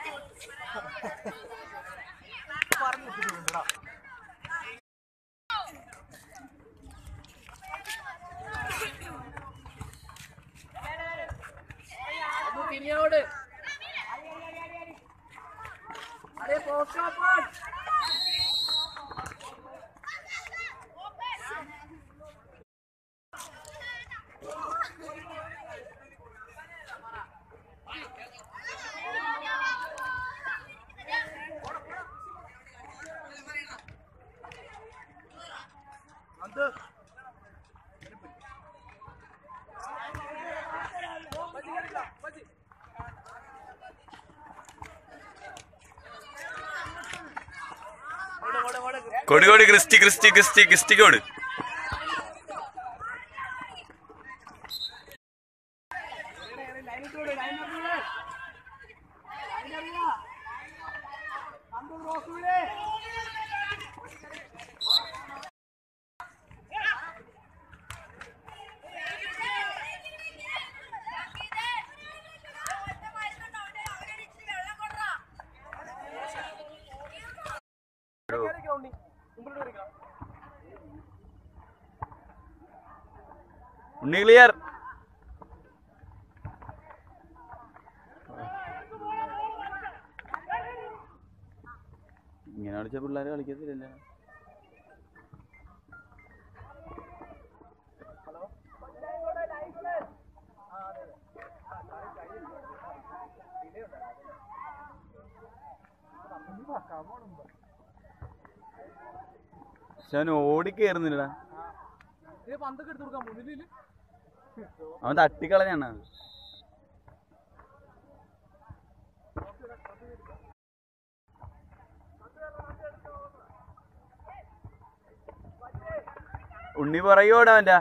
തിരിയോട് അതെ post open കൊടി കൊടി ക്രിസ്റ്റി ക്രിസ്റ്റി ക്രിസ്റ്റി ക്രിസ്റ്റിക്ക് കൊട് ഉണ്ണി ക്ലിയർ ഇങ്ങനെ കളിച്ച പിള്ളേരെ കളിക്കത്തില്ല പക്ഷെ അവൻ ഓടിക്കേറുന്നില്ലടാ പന്തൊക്കെ എടുത്തു കൊടുക്കാം മുന്നില് അവൻ തട്ടിക്കളഞ്ഞാണ് ഉണ്ണി പറയോടാ അവന്റെ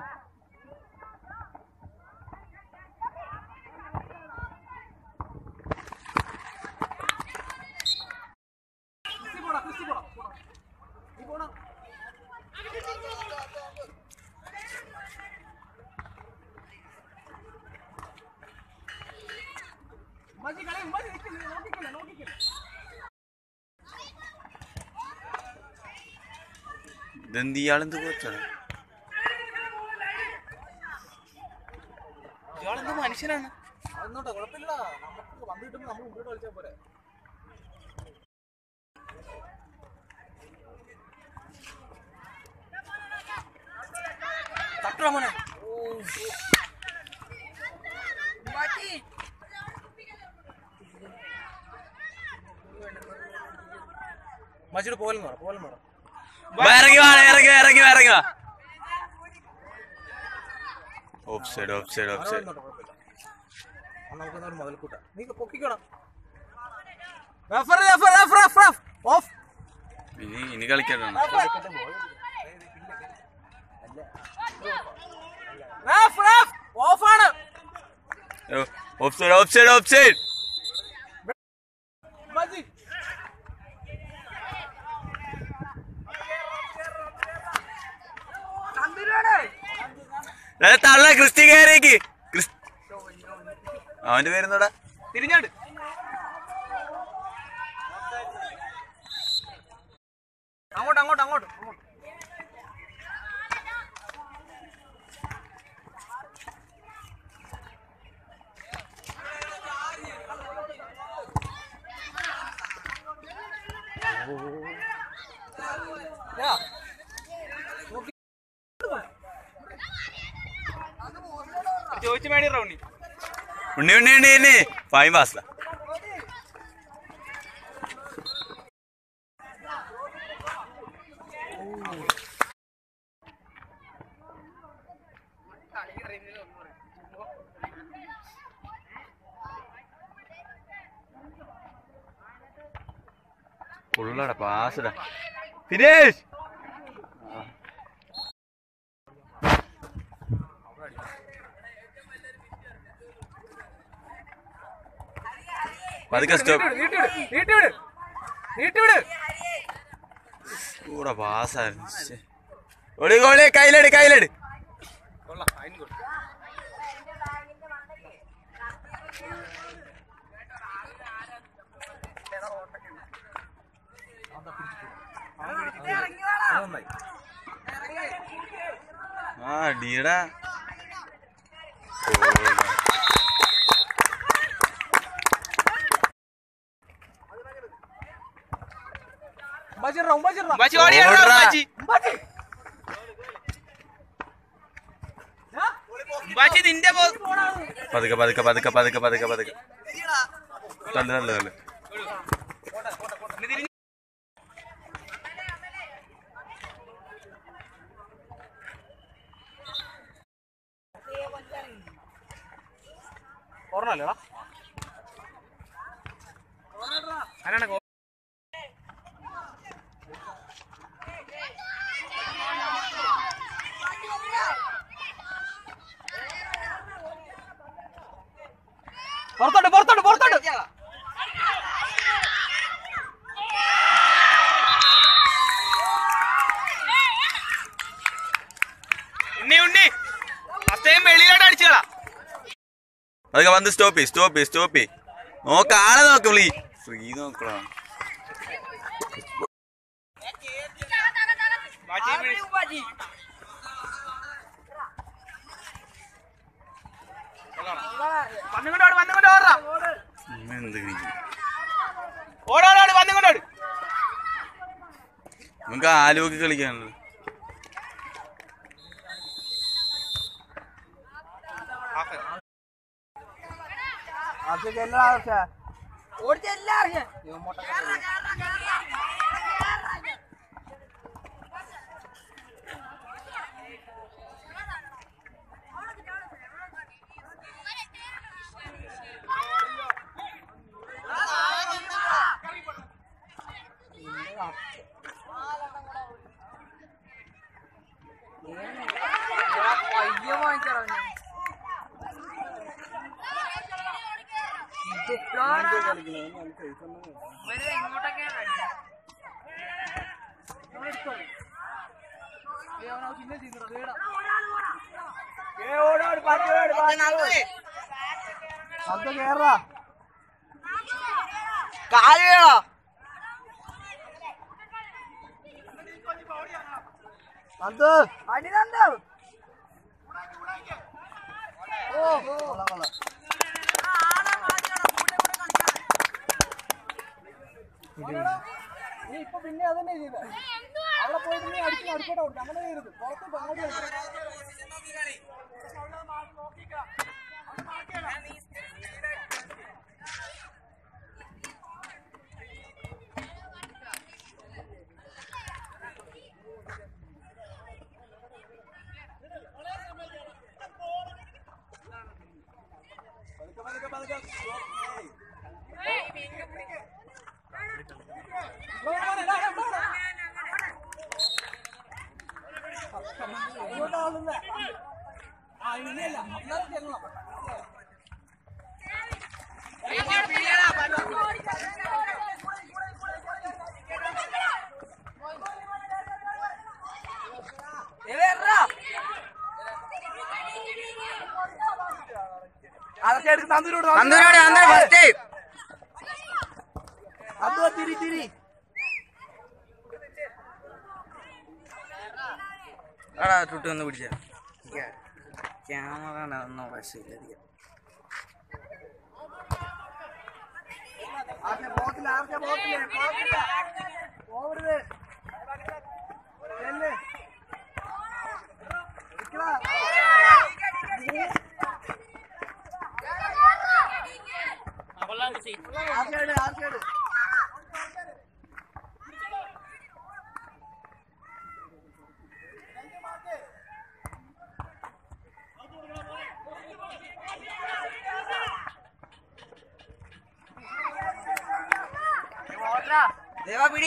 ക്രിസ്റ്റി പോടാ ക്രിസ്റ്റി പോടാ നീ പോടാ മജി കളി മജി നിൽക്കില്ല നോക്കിക്കില്ല നോക്കിക്കില്ല ഇതെന്ത് ഇയാളെന്ത് കോച്ചാണ് ഇയാളെന്ത് മനുഷ്യനാണ് അതൊന്നോട്ടെ കുഴപ്പമില്ല നമുക്ക് വന്ന് കിട്ടുമ്പോൾ നമ്മൾ മുന്നോട്ട് കളിച്ചാൽ പോരെ തട്ടാ മോനെ മജിയുടെ പോലെ മാറാം പോലെ മാറാം വാ, ഇറങ്ങി വാ ഇറങ്ങി വാ, ഇറങ്ങി വാ, ഇറങ്ങി വാ off side off side off side കുഴപ്പമില്ല നമുക്ക് ഒരു മുതൽക്കൂട്ട നീ പൊക്കിക്കോണം റഫർ റഫർ റഫർ റഫർ ഓഫ് ഇനി ഇനി കളിക്കണം റഫ് റഫ് ഓഫ് ആണ് off side off side off side മജി തള്ള ക്രിസ്റ്റി കയറേക്ക് ക്രിസ്- അവന്റെ പേരെന്നോടാ തിരിഞ്ഞാട് അങ്ങോട്ട് അങ്ങോട്ട് അങ്ങോട്ട് അങ്ങോട്ട് യാ. നോക്കി. ചോദിച്ചു മേടി റൗണ്ടി ഉണ്ണി ഉണ്ണി ഉണ്ണി ഉണ്ണി ഫൈൻ പാസ്ല ഉള്ളടാ പാസടാ ഫിനിഷ് പതുക്കെ സ്റ്റോപ്പ് നീട്ടിവിട് നീട്ടിവിട് നീട്ടിവിട് കൂടെ പാസ്സായിരുന്നു ശ്ശെ. ഓടി ഗോളി കയ്യിലെട് കയ്യിലെട് കൊള്ളാം അതിന് കൊടുത്തു നന്നായി ആ അടിയടാ ഉമ്മാച്ചിട്രാ ഉമ്മാച്ചിട്രാ ഉമ്മാച്ചി ഓടിയാ ഓടറാ. ഉമ്മാച്ചി ഉമ്മാച്ചി ഉമ്മാച്ചി നിന്റെ പോ പതുക്കെ പതുക്കെ പതുക്കെ പതുക്കെ പതുക്കെ പതുക്കെ തള്ളു തള്ളു തള്ളു ഓർമ്മല്ലേടാ ആരാണ് ഗോ- പുറത്തോട്ട് പുറത്തോട്ട് പുറത്തോട്ട് ഉണ്ണി ഉണ്ണി അത്തേം വെളിയിലോട്ട് അടിച്ചതാ പതുക്കെ വന്ന് സ്റ്റോപ്പ് ചെയ് സ്റ്റോപ്പ് ചെയ് സ്റ്റോപ്പ് ചെയ് നോക്ക ആളെ നോക്ക വിളി ഫ്രീ നോക്കടാ വന്നുകൊണ്ടോട് വന്നുകൊണ്ട് ഓടാ ഉമ്മ എന്ത് കളിക്കും ഓടാടാട് വന്നുകൊണ്ടോട് നമുക്ക് ആലോക്ക് കളിക്കാനുള്ളത് അത് കേറാ അത് ഓ കൊള്ളാം കൊള്ളാം നീ ഇപ്പൊ പിന്നെ അതന്നെ ചെയ്ത അവിടെ പോയിട്ട് നീ അടിച്ചു അടിക്കട്ടെ കൊടുത്തു അങ്ങനെ ചെയ്യരുത് പുറത്ത് അങ്ങോട്ട് കളിക്കണം. ഇങ്ങോട്ട് ആളില്ല. ആ, ഇനിയല്ല. അന്നേരം ചെല്ലണം. അതൊക്കെ എടുക്ക് തന്തൂരോട് തന്തൂരോട് തന്തൂര് ഫസ്റ്റ് അതോ തിരി തിരി എടാ ടുട്ട് ഒന്ന് പിടിച്ച ക്യാമറ ഒന്നും വശമില്ല ആർക്കെ പോകത്തില്ല ആർക്കെ പോകത്തില്ല പോകത്തില്ല പോകരുത് ചെല്ല്. നിക്കടാ. ആർക്കേട് ആർക്കേട് ദേവാ പിടി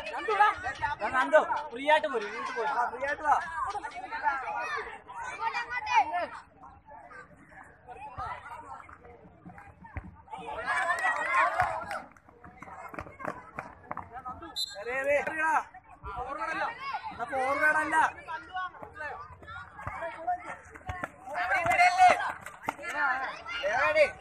നന്ദു ഫ്രീ ആയിട്ട് പോരും വീട്ടിൽ പോരും ഫ്രീ ആയിട്ട് വാ ഫോർവേഡ് അല്ല ദേവാടി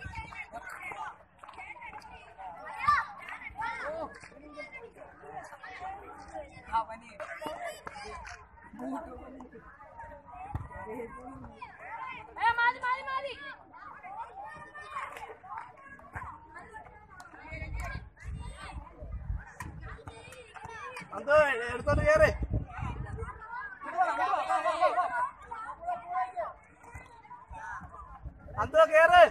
അത് എടുത്തോണ്ട് കേറ് അന്തോ കേറ്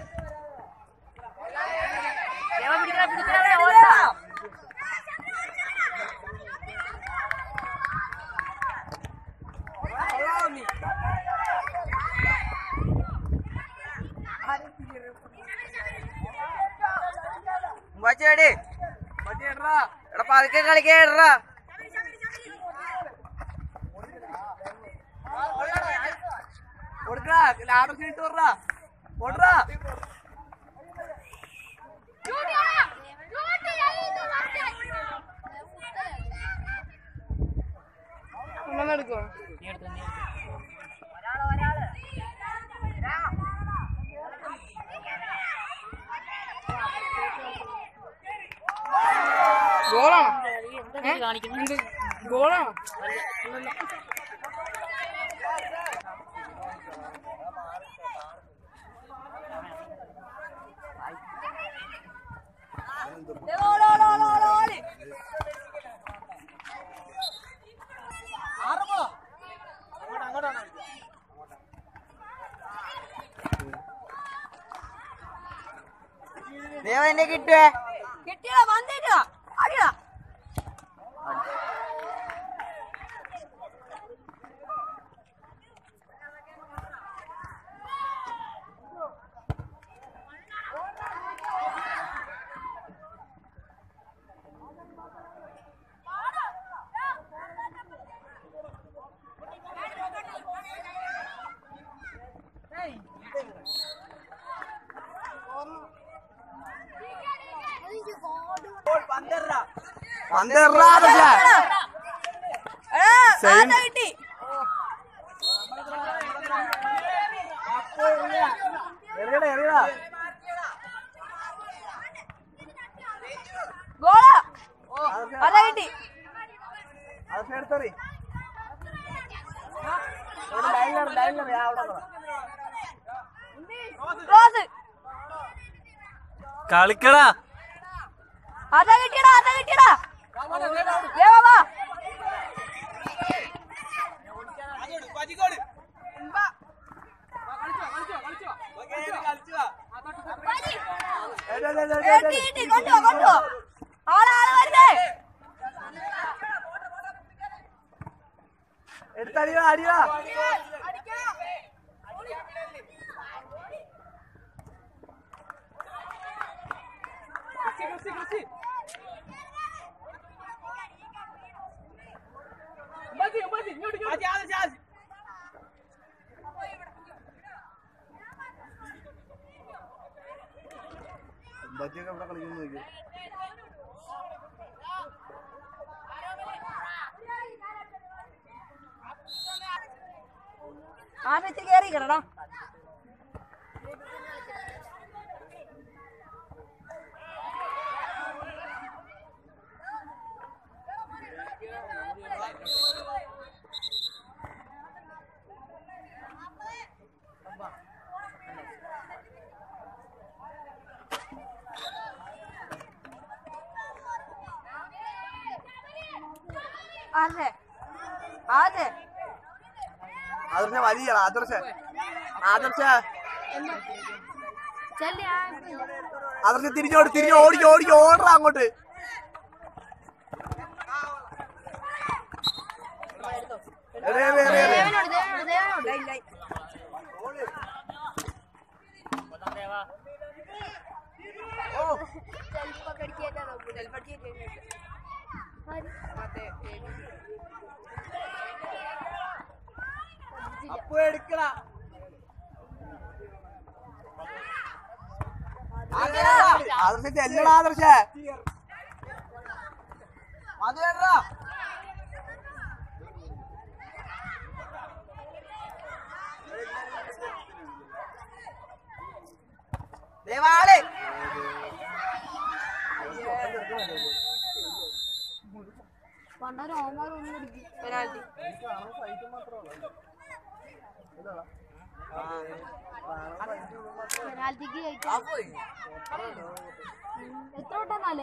മുമ്പാച്ചേടി പറ്റിയേട്ടാ എടാ പതുക്കെ കളിക്കേടാ കൊടുക്കടാ ലാഡർ ഇട്ട് വിടറാ ഓടറാ ദേവ എന്നെ കിട്ടുവേ കിട്ടിയടാ വന്നേക്കാ അടിയാ പന്തേറാ പക്ഷേ എടാ ആദ്യ കിട്ടി എറിയടാ എറിയടാ ഗോളാ അതാ കിട്ടി അത് എടുത്തറി ലൈനിലാണ് ലൈനിലാണ് ഞാൻ അവിടെ നിന്നോ. ക്രോസ് കളിക്കടാ അതാ കിട്ടിയടാ അതാ കിട്ടിയടാ ദേവാ വാ ഏയ് ഏയ് ഏയ് ഏയ് കിട്ടി ഏയ് കിട്ടി കൊണ്ടുപോ കൊണ്ടുപോ ആളെ ആളെ വരുന്നേ എടുത്തടിയാ അടിയാ ബജ്ജിയൊക്കെ ഇവിടെ കളിക്കുന്നു നോക്കി ആദ്യത്തെ കേറി കിടടാ അതെ അതെ ആദർശ വലിയ ആദർശ ആദർശ ആദർശ തിരിഞ്ഞോട് തിരിഞ്ഞ് ഓടിക്കോ ഓടിക്കോ ഓടറാ അങ്ങോട്ട് എറി, എറി, എറി, എറി. ദേവനോട് ദേവനോട് ദേവനോട് ലൈൻ ലൈൻ അപ്പു എടുക്കടാ ആദർശ ചെല്ലടാ ആദർശ അത് വേണ്ടടാ ദേവാള് പണ്ടൊരു ഓമാർ ഒന്നും അടിക്കും പെനാൽറ്റി പെനാൽറ്റിക്ക് കഴിക്കാം എത്ര വിട്ടെന്നാലേ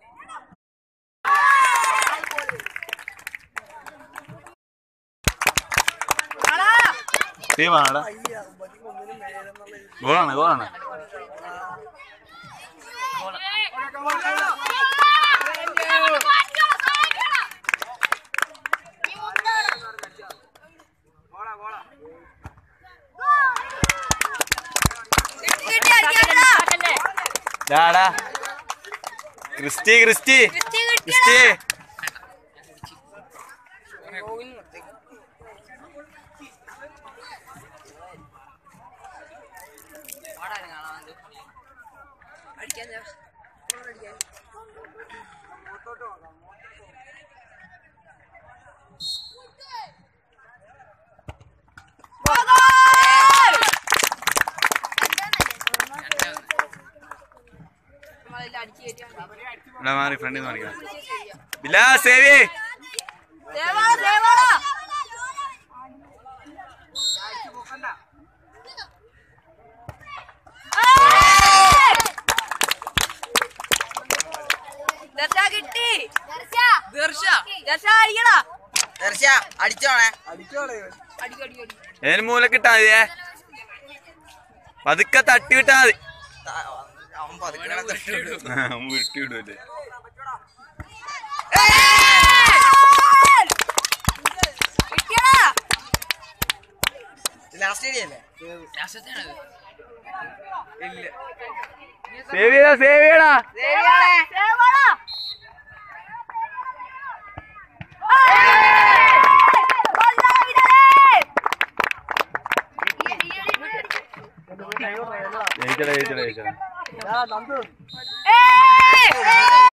ടീമാണടാ ഗോളാണ് ഗോളാണ് ഡാടാ ക്രിസ്റ്റി ക്രിസ്റ്റി ക്രിസ്റ്റി ഇവിടെ മാറി ഫ്രണ്ടിൽ നിന്ന് മാറിക്കണം ബിലാ സേവി ദേവാള ദേവാള ദർശ കിട്ടി ദർശ ദർശ അടിക്കടാ ദർശ അടിച്ചോണേ അടിക്കടി അടി ഏതിന് മൂലക്കിട്ടാ മതിയേ പതുക്കെ തട്ടി വിട്ടാ മതി അവൻ പതുക്കെ തട്ടിവിടും ഉരുട്ടി വിടുമല്ലേ കിട്ടിയടാ ലാസ്റ്റ് ഇടിയല്ലേ സേവിയടാ സേവിയടാ ദേവിയാളെ ദേവാള ജയിച്ചടാ ജയിച്ചടാ ജയിച്ചടാ